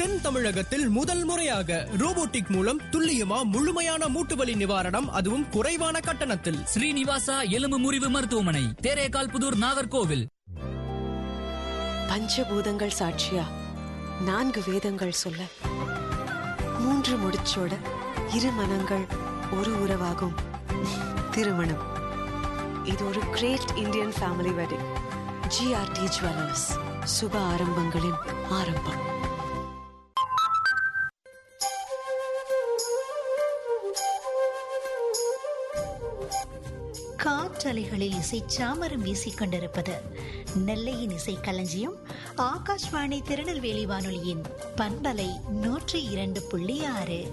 தென் தமிழகத்தில் முதல் முறையாக ரோபோட்டிக் மூலம் துல்லியமா முழுமையான மூட்டுவலி நிவாரணம் அதுவும் குறைவான கட்டணத்தில் ஸ்ரீனிவாசா எலும்பு முறிவு மருத்துவமனை தேரேகால் புதூர் நாகர்கோவில் பஞ்சபூதங்கள் சாட்சியா நான்கு வேதங்கள் சொல்ல மூன்று முடிச்சோட இரு மனங்கள் ஒரு உறவாகும் திருமணம் இது ஒரு great Indian family wedding GRT jewellers சுப ஆரம்பங்களின் ஆரம்பம் காற்றலைகளில் இசை சாமரம் வீசிக் கொண்டிருப்பது நெல்லையின் இசை களஞ்சியம் ஆகாஷ்வாணி திருநெல்வேலி வானொலியின் பண்பலை நூற்றி இரண்டு புள்ளி ஆறு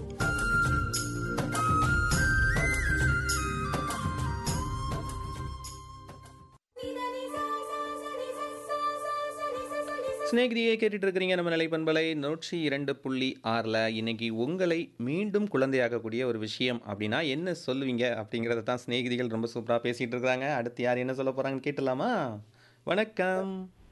ஸ்நேகிதியை கேட்டுட்டு இருக்கிறீங்க நம்ம நிலை பண்பலை நூற்றி இரண்டு புள்ளி ஆறில் இன்னைக்கு உங்களை மீண்டும் குழந்தையாக்கக்கூடிய ஒரு விஷயம் அப்படின்னா என்ன சொல்லுவீங்க அப்படிங்கிறத தான் ஸ்நேகிதிகள் ரொம்ப சூப்பராக பேசிகிட்டு இருக்கிறாங்க அடுத்து யார் என்ன சொல்ல போகிறாங்கன்னு கேட்டலாமா வணக்கம்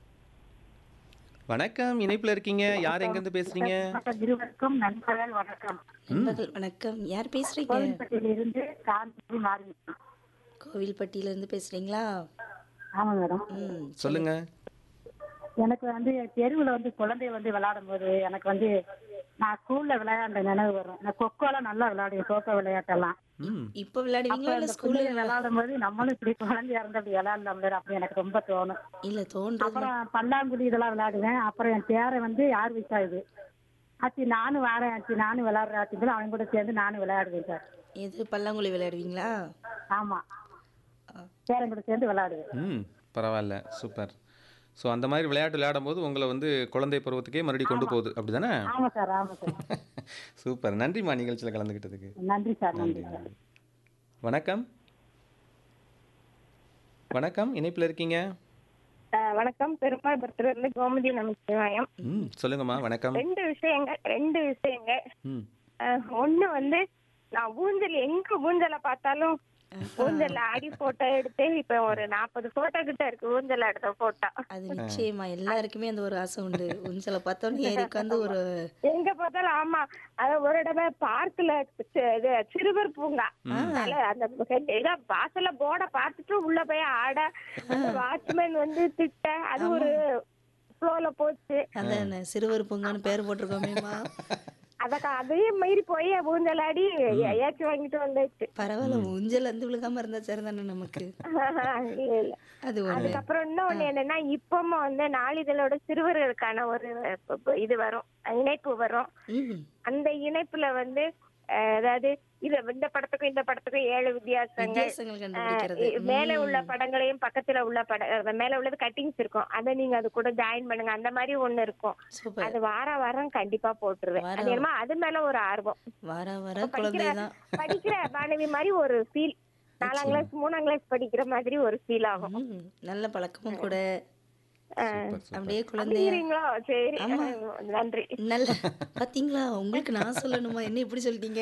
வணக்கம் இணைப்பில் இருக்கீங்க யார் எங்கேருந்து பேசுகிறீங்க இருவருக்கும் நண்பர்கள் வணக்கம் நண்பர்கள் வணக்கம் யார் பேசுறீங்க கோவில்பட்டியிலிருந்து காந்தி மாறி கோவில்பட்டியில இருந்து பேசுறீங்களா ஆமா மேடம் ம் சொல்லுங்க எனக்கு வந்து தெருவுல வந்து குழந்தை வந்து விளையாடும் போது எனக்கு வந்து நான் ஸ்கூல்ல விளையாண்ட நினைவு வரும் நான் கொக்கோலாம் நல்லா விளையாடுவேன் கோக்கோ விளையாட்டெல்லாம் ம் இப்போ விளையாடுவீங்களா அப்ப இல்ல அந்த ஸ்கூல்ல பிள்ளைங்க விளையாடும் போது நம்மளும் இப்படி குழந்தையா இருந்து அப்படி விளையாடலாம்ல அப்படி எனக்கு ரொம்ப தோணும் இல்ல தோன்றது அப்புறம் பல்லாங்குழி இதெல்லாம் விளையாடுவேன் அப்புறம் என் பேரை வந்து யார் வயசா இது ஆச்சி நானும் வரேன் ஆச்சி நானும் விளையாடுறேன் ஆச்சின்னு அவன் கூட சேர்ந்து நானும் விளையாடுவேன் சார் எது பல்லாங்குழி விளையாடுவீங்களா ஆமா பேரன் கூட சேர்ந்து விளையாடுவேன் ம் பரவாயில்ல சூப்பர் ஸோ அந்த மாதிரி விளையாட்டு விளையாடும் போது உங்களை வந்து குழந்தை பருவத்துக்கே மறுபடியும் கொண்டு போகுது அப்படி தானே ஆமா சார் ஆமா சார் சூப்பர் நன்றிம்மா நிகழ்ச்சியில் கலந்துக்கிட்டதுக்கு நன்றி சார் நன்றி சார் வணக்கம் வணக்கம் இணைப்பில் இருக்கீங்க வணக்கம் பெருமாள்புரத்துல இருந்து கோமதி நமச்சிவாயம் ம் சொல்லுங்கம்மா வணக்கம் ரெண்டு விஷயங்க ரெண்டு விஷயங்க ம் அஹ், ஒண்ணு வந்து நான் ஊஞ்சல் எங்க ஊஞ்சலை பார்த்தாலும் ஊஞ்சல்ல ஆடி போட்டோ எடுத்து இப்ப ஒரு நாற்பது போட்டோ கிட்ட இருக்கு ஊஞ்சல் எடுத்த போட்டோ அது நிச்சயமா எல்லாருக்குமே அந்த ஒரு ஆசை உண்டு உஞ்சலை பார்த்தோன்னே ஏறி உட்காந்து ஒரு எங்க பார்த்தாலும் ஆமா அது ஒரு இடமே பார்க்ல இது சிறுவர் பூங்கா அதனால அந்த head- இதா வாசல்ல போர்டை பார்த்துட்டு உள்ள போய் ஆட வாட்ச்மேன் வந்து திட்ட அது ஒரு ஃப்ளோல போச்சு அந்த சிறுவர் பூங்கான்னு பேர் போட்டிருக்கோமேமா அதக்க அதையும் மீறி போய் ஊஞ்சலாடி ஏச்சு வாங்கிட்டு வந்தாச்சு பரவாயில்ல ஊஞ்சல் வந்து விழுகாம இருந்தா சரிதானே நமக்கு இல்ல இல்ல அது ஒண்ணு அதுக்கப்புறம் இன்னொன்னு என்னன்னா இப்பவும் வந்து நாளிதழோட சிறுவர்களுக்கான ஒரு ப- ப- இது வரும் இணைப்பு வரும் ம் அந்த இணைப்புல வந்து அஹ், அதாவது இது இந்த படத்துக்கும் இந்த படத்துக்கும் ஏழு வித்தியாசங்கள் வித்தியாசங்கள் கண்டுபிடிக்கிறது அஹ், மேல உள்ள படங்களையும் பக்கத்துல உள்ள பட அஹ், மேல உள்ளது கட்டிங்ஸ் இருக்கும் அதை நீங்க அது கூட ஜாயின் பண்ணுங்க அந்த மாதிரி ஒண்ணு இருக்கும் சூப்பர் அது வார வாரம் கண்டிப்பா போட்டுருவேன் வாரம் அது என்னமோ அது மேல ஒரு ஆர்வம் வர வர படிக்கிற குழந்தை தான் படிக்கிற மாணவி மாதிரி ஒரு ஃபீல் நாலாம் கிளாஸ் மூணாம் கிளாஸ் படிக்கிற மாதிரி ஒரு ஃபீல் ஆகும் ம், நல்ல பழக்கமும் கூட சூப்பர் சூப்பர் அப்படியே குழந்தைய அப்படிங்கிறீங்களோ சரி ஆமா. நன்றி நல்ல பாத்தீங்களா உங்களுக்கு நான் சொல்லணுமா என்ன இப்படி சொல்லிட்டீங்க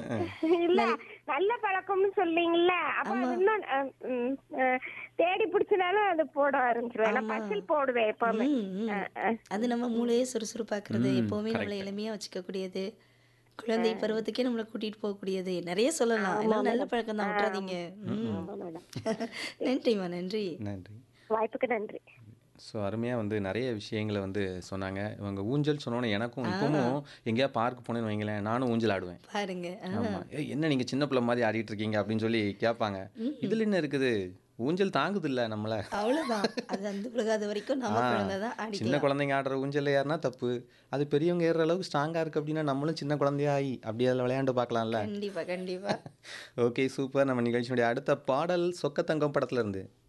இல்ல நல்ல பழக்கம்னு சொல்றீங்கல்ல அப்ப அது இன்னும் அஹ், ம், அஹ், தேடி பிடிச்சனாலும் அது போட ஆரம்பிச்சிருவேன் நான் ஆமா. பசில் போடுவேன் எப்பவுமே ம், ம். அஹ், அஹ். அது நம்ம மூளையே சுறுசுறுப்பாக்குறது ம், எப்பவுமே நம்மளை correct. எளிமையா வச்சுக்க கூடியது குழந்தை பருவத்துக்கே நம்மளை கூட்டிட்டு போக கூடியது நிறைய சொல்லலாம் எல்லாம் நல்ல பழக்கம் தான் விட்டுறாதீங்க ம். ஆமா மேடம். நன்றிம்மா நன்றி நன்றி வாய்ப்புக்கு நன்றி ஸோ அருமையாக வந்து நிறைய விஷயங்களை வந்து சொன்னாங்க இவங்க ஊஞ்சல் சொன்னோன்னே எனக்கும் இப்பவும் எங்கேயா பார்க் போனேன்னு வைங்களேன் நானும் ஊஞ்சல் ஆடுவேன் பாருங்க ஆ, ஆமா ஏய் என்ன நீங்க சின்ன பிள்ளை மாதிரி ஆடிட்டு இருக்கீங்க அப்படின்னு சொல்லி கேட்பாங்க இதுல என்ன இருக்குது ஊஞ்சல் தாங்குது இல்ல நம்மள அவ்வளவுதான் அது அந்த விழுகாத வரைக்கும் நம்ம ஆ, குழந்தை தான் சின்ன ஆடிக்கலாம் குழந்தைங்க ஆடுற ஊஞ்சல் ஏறினா தப்பு அது பெரியவங்க ஏறுற அளவுக்கு ஸ்ட்ராங்கா இருக்கு அப்படின்னா நம்மளும் சின்ன குழந்தையாகி அப்படி அதில் விளையாண்டு பார்க்கலாம்ல கண்டிப்பா கண்டிப்பா ஓகே சூப்பர் நம்ம நிகழ்ச்சியுடைய அடுத்த பாடல் சொக்க தங்கம் படத்துல இருந்து